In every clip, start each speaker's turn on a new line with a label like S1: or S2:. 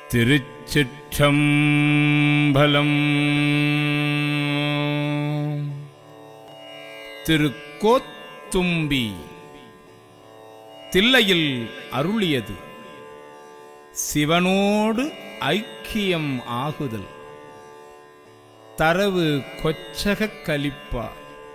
S1: திருச்சிற்றம்பலம் திருக்கோத்தும்பி தில்லையில் அருளியது சிவனோடு ஐக்கியம் ஆகுதல் தரவு கொச்சகக் கலிப்பா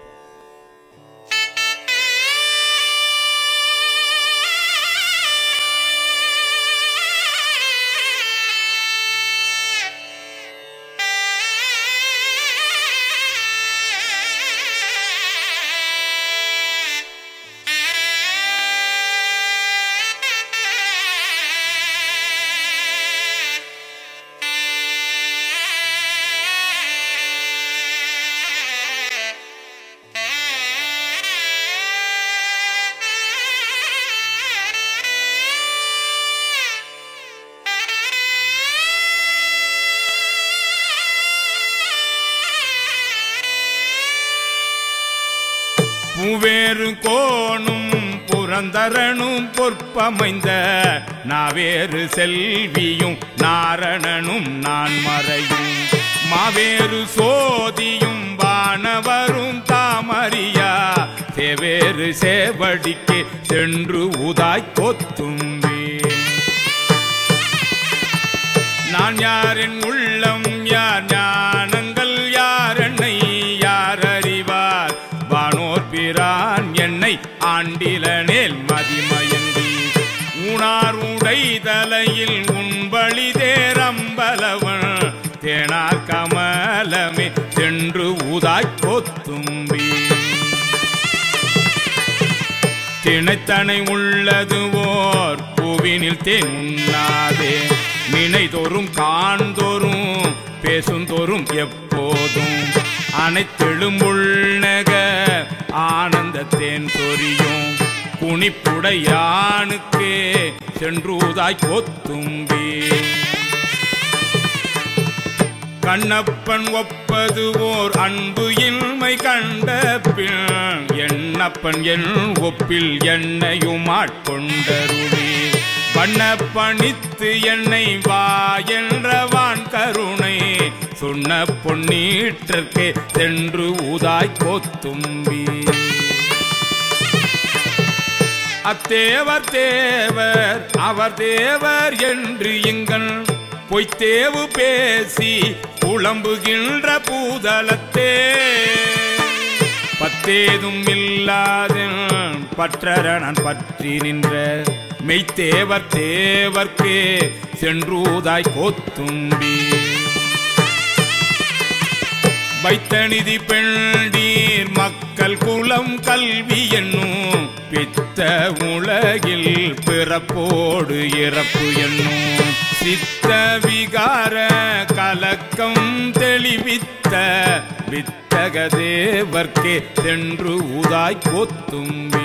S1: பூவேறு கோணும் புரந்தரனும் பொற்பமைந்த நாவேறு செல்வியும் நாரணனும் நான் மறையும் மாவேறு சோதியும் வானவரும் தாமரியா தேவேறு சேவடிக்கு சென்று உதாய் கொத்தும்பேன் நான் யாரின் உள்ளம் யார் ஞானங்கள் யார் என்னை யார் அறிவார் வானோர் பிரான் என்னை ஆண்டிலனேல் மதிமயங்கி ஊனார் உடை தலையில் உண்பழி தேரம்பலவன் தேனார் கமலமே சென்று உதாய் கொத்தும்பி திணைத்தனை உள்ளது ஓர் பூவினில் தேன் உண்ணாதே நினைதோறும் காண்தோறும் பேசுந்தோறும் எப்போதும் அனைத்தெழும் உள்நக ஆனந்த தேன் சொரியும் குனிப்புடையானுக்கே சென்றூதாய் கொத்தும்பி கண்ணப்பன் ஒப்பது ஓர் அன்பு இன்மை கண்ட பின் எண்ணப்பன் என் ஒப்பில் என்னையும் ஆட்கொண்டருளி பண்ண பணித்து என்னை வா என்றவான் கருணை சொன்ன பொன்னீற்றற்கே சென்று உதாய் கோத்தும்பி அத்தேவர் தேவர் அவர் தேவர் என்று எங்கள் பொய்த்தேவு பேசி புலம்புகின்ற பூதலத்தே பத்தேதும் இல்லாத பற்றர நான் பற்றி நின்ற மெய்த்தேவர் தேவர்க்கே சென்றூதாய் கோத்தும்பி வைத்தநிதி பெண்டீர் மக்கள் குலம் கல்வி என்னும் பித்த உலகில் பிறப்போடு இறப்பு என்னும் சித்த விகார கலக்கம் தெளிவித்த வித்தக தேவர்க்கே சென்று உதாய் கொத்தும்பி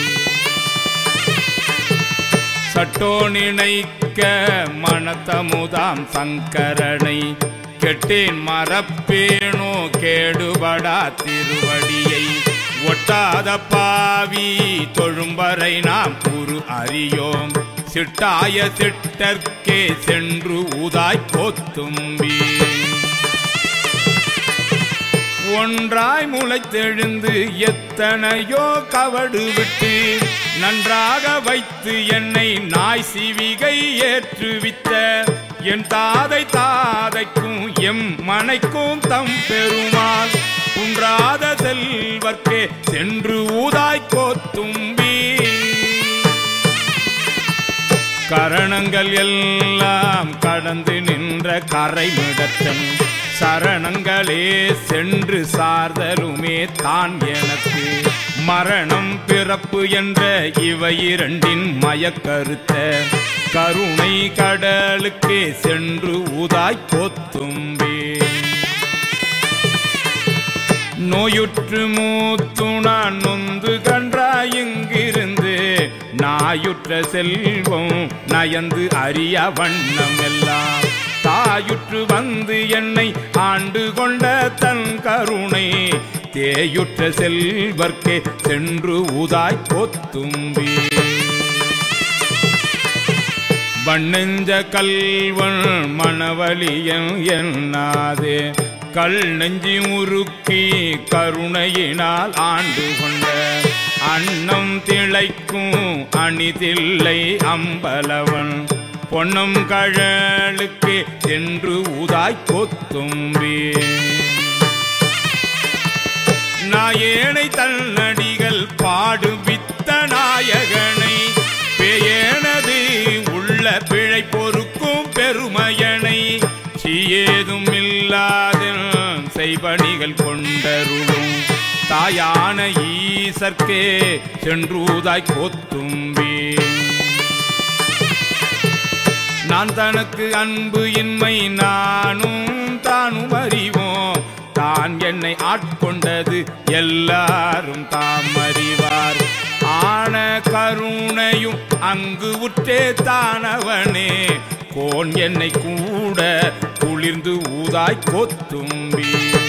S1: சட்டோ நினைக்க மனத்தமுதாம் சங்கரனை கெட்டேன் மறப்பேனோ கேடுபடா திருவடியை ஒட்டாத பாவி தொழும்பரை நாம் குரு அறியோம் சிட்டாய சிட்டர்க்கே சென்று உதாய் கோத்தும்பி ஒன்றாய் முளைத்தெழுந்து எத்தனையோ கவடு விட்டு நன்றாக வைத்து என்னை நாய் சிவிகை ஏற்றுவித்த என் தாதை தாதைக்கும் எம் மனைக்கும் தம் பெருமாள் குன்றாத செல்வர்க்கே சென்று ஊதாய் கோத்தும்பி கரணங்கள் எல்லாம் கடந்து நின்ற கரைமிடத்தன் சரணங்களே சென்று சார்தலுமே தான் எனக்கு மரணம் பிறப்பு என்ற இவை இரண்டின் மயக்கருத்த கருணை கடலுக்கே சென்று உதாய் கொத்தும்பே நோயுற்று மூத்துணான் நொந்து கன்றாய் இங்கிருந்து நாயுற்ற செல்வம் நயந்து அறிய வண்ணம் எல்லாம் தாயுற்று வந்து என்னை ஆண்டு கொண்ட தன் கருணை தேயுற்ற செல்வர்க்கே சென்று உதாய் கொத்தும்பி வண்ணெஞ்ச கல்வன் மணவலியன் என்னாதே கல் நெஞ்சி உருக்கி கருணையினால் ஆண்டு கொண்ட அன்னம் திளைக்கும் அணிதில்லை அம்பலவன் பொன்னம் கழலுக்கு என்று உதாய் கொத்தும்பி நாயேனை தன்னடிகள் பாடும் வித்த நாயகனை பேயனது உள்ள பிழை பொறுக்கும் பெருமையனை சீயேதும் இல்லாத செய்பணிகள் கொண்டருளும் தாயான ஈசர்க்கே சென்றூதாய் கொத்தும்பி நான் தனக்கு அன்பு இன்மை நானும் தானும் அறிவோம் தான் என்னை ஆட்கொண்டது எல்லாரும் தாம் அறிவார் ஆன கருணையும் அங்கு உற்றே தானவனே கோன் என்னை கூட குளிர்ந்து ஊதாய் கொத்தும்பி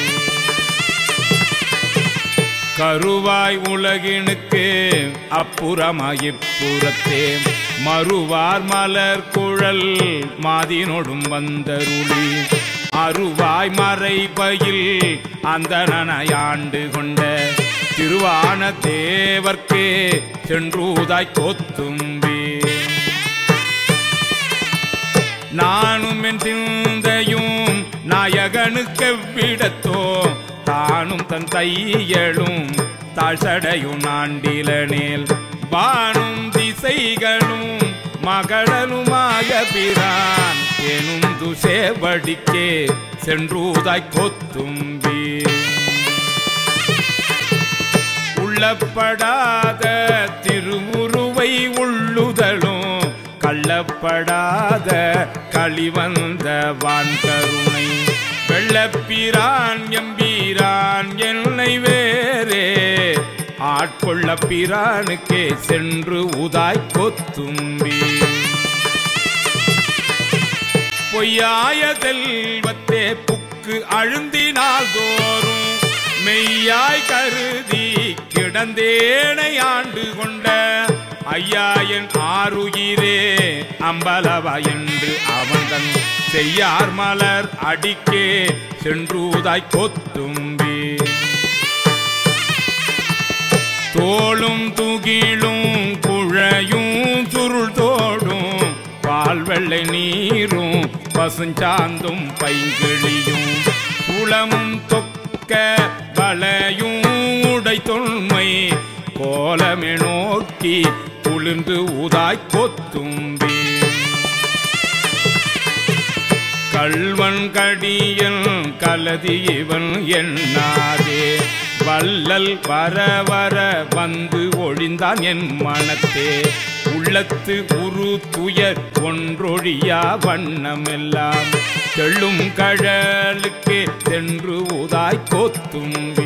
S1: கருவாய் உலகினுக்கு அப்புறமாய் இப்புறத்தே மறுவார் மலர் குழல் மாதினொடும் வந்தருளி அருவாய் மறைபயில் அந்தனாண்டு கொண்ட திருவான தேவர்க்கே சென்றூதாய் கொத்தும்பி நானும் என் சிந்தையும் நாயகனுக்கு விடத்தோ தானும் தன் தையலும் தாழ்சடையும் நாண்டிலனேல் வானும் திசைகளும் மகளலுமாய பிரான் எனும் துசேவடிக்கே சென்றூதாய் கொத்தும்பி உள்ளப்படாத திருவுருவை உள்ளுதலும் கள்ளப்படாத களிவந்த வான் கருணை வெள்ளப்பிரான் எம்பீரான் என்னை வேறே ஆட்கொள்ள பிரானுக்கே சென்று உதாய் கொத்தும்பி பொய்யாய செல்வத்தே புக்கு அழுந்தினால் தோறும் மெய்யாய் கருதி கிடந்தேனை ஆண்டு கொண்ட ஐயா என் ஆறுயிரே அம்பலவா என்று அவன் தன் செய்யார் மலர் அடிக்கே சென்றூதாய் கொத்தும்பி தோளும் துகிலும் குழையும் சுருள் தோடும் பால் வெள்ளை நீரும் பசுஞ்சாந்தும் பைங்கிழியும் குளமும் தொக்க வளையும் உடை தொன்மை கோலமே நோக்கி குளிர்ந்து உதாய் கொத்தும்பி கள்வன் கடியன் கலதி இவன் எண்ணாதே வள்ளல் வர வர வந்து ஒழிந்தான் என் மனத்தே உள்ளத்து உரு துயர் ஒன்றொழியா வண்ணமெல்லாம் தெள்ளும் கழலுக்கே சென்று உதாய் கொத்தும்பி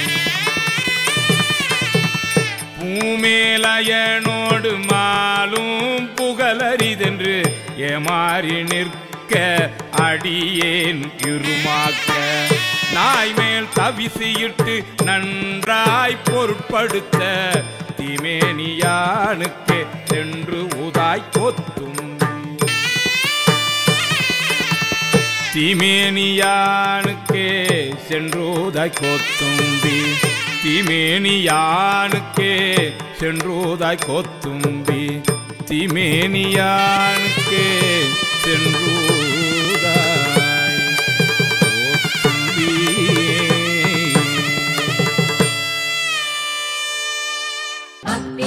S1: பூமேலயனோடு மாலும் புகழரிதென்று ஏமாறி நிற்க அடியேன் இருமாக்க நாய் மேல் தவிசியிட்டு நன்றாய் பொருட்படுத்த திமேனியானுக்கே சென்று உதாய் கொத்தும் திமேனியானுக்கே சென்றோதாய் கொத்தும்பி திமேனியானுக்கே சென்றோதாய் கொத்தும்பி திமேனியானுக்கே சென்றோதாய் கொத்தும்பி
S2: பக்தி